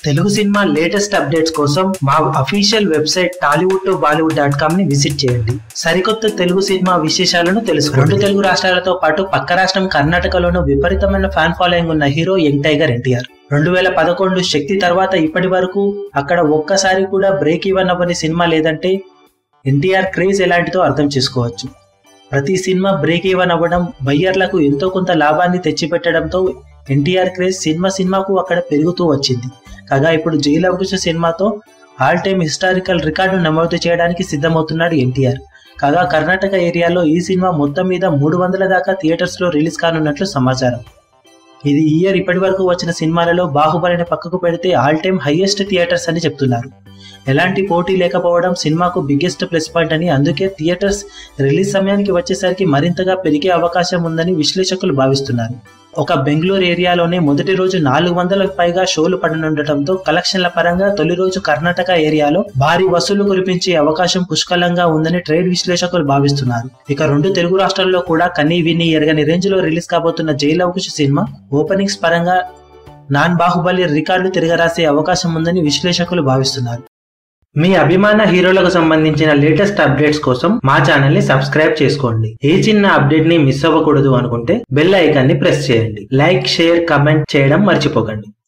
Telugu cinema latest updates కోసం మా official website Tollywood to Bollywood dot com ని visit చేయండి సరికొత్త తెలుగు సినిమా విశేషాలను తెలుసుకోండి రెండు తెలుగు రాష్ట్రాలతో పాటు పక్క రాష్ట్రం కర్ణాటకలోనూ విపరీతమైన ఫ్యాన్ ఫాలోయింగ్ ఉన్న హీరో యంగ్ టైగర్ ఎన్టీఆర్ రెండు వేల పదకొండు శక్తి తర్వాత ఇప్పటి వరకు అక్కడ ఒక్కసారి కూడా బ్రేక్ ఈవెన్ అవ్వని సినిమా లేదంటే ఎన్టీఆర్ క్రేజ్ ఎలాంటిదో అర్థం చేసుకోవచ్చు ప్రతి సినిమా బ్రేక్ ఈవెన్ అవ్వడం బయ్యర్లకు ఎంతో కొంత లాభాన్ని తెచ్చిపెట్టడంతో ఎన్టీఆర్ క్రేజ్ సినిమా సినిమాకు అక్కడ పెరుగుతూ వచ్చింది కాగా ఇప్పుడు జైలు అవకాశ సినిమాతో ఆల్ టైమ్ హిస్టారికల్ రికార్డు నమోదు చేయడానికి సిద్ధమవుతున్నాడు ఎన్టీఆర్ కాగా కర్ణాటక ఏరియాలో ఈ సినిమా మొత్తం మీద మూడు వందల దాకా థియేటర్స్ లో రిలీజ్ కానున్నట్లు సమాచారం ఇది ఈ ఇయర్ ఇప్పటి వరకు వచ్చిన సినిమాలలో బాహుబలిని పక్కకు పెడితే ఆల్ టైమ్ హైయెస్ట్ థియేటర్స్ అని చెప్తున్నారు ఎలాంటి పోటీ లేకపోవడం సినిమాకు బిగ్గెస్ట్ ప్లస్ పాయింట్ అని అందుకే థియేటర్స్ రిలీజ్ సమయానికి వచ్చేసరికి మరింతగా పెరిగే అవకాశం ఉందని విశ్లేషకులు భావిస్తున్నారు ఒక బెంగళూరు ఏరియాలోనే మొదటి రోజు నాలుగు వందలకు పైగా షోలు పడనుండటంతో కలెక్షన్ల పరంగా తొలి రోజు కర్ణాటక ఏరియాలో భారీ వసూలు కురిపించే అవకాశం పుష్కలంగా ఉందని ట్రేడ్ విశ్లేషకులు భావిస్తున్నారు ఇక రెండు తెలుగు రాష్ట్రాల్లో కూడా కన్నీ విని ఎరగని రేంజ్ లో రిలీజ్ కాబోతున్న జైలవకుశ సినిమా ఓపెనింగ్స్ పరంగా నాన్ బాహుబలి రికార్డులు తిరగరాసే అవకాశం ఉందని విశ్లేషకులు భావిస్తున్నారు మీ అభిమాన హీరోలకు సంబంధించిన లేటెస్ట్ అప్డేట్స్ కోసం మా ఛానల్ ని సబ్స్క్రైబ్ చేసుకోండి ఏ చిన్న అప్డేట్ ని మిస్ అవ్వకూడదు అనుకుంటే బెల్ ఐకాన్ ని ప్రెస్ చేయండి లైక్ షేర్ కమెంట్ చేయడం మర్చిపోకండి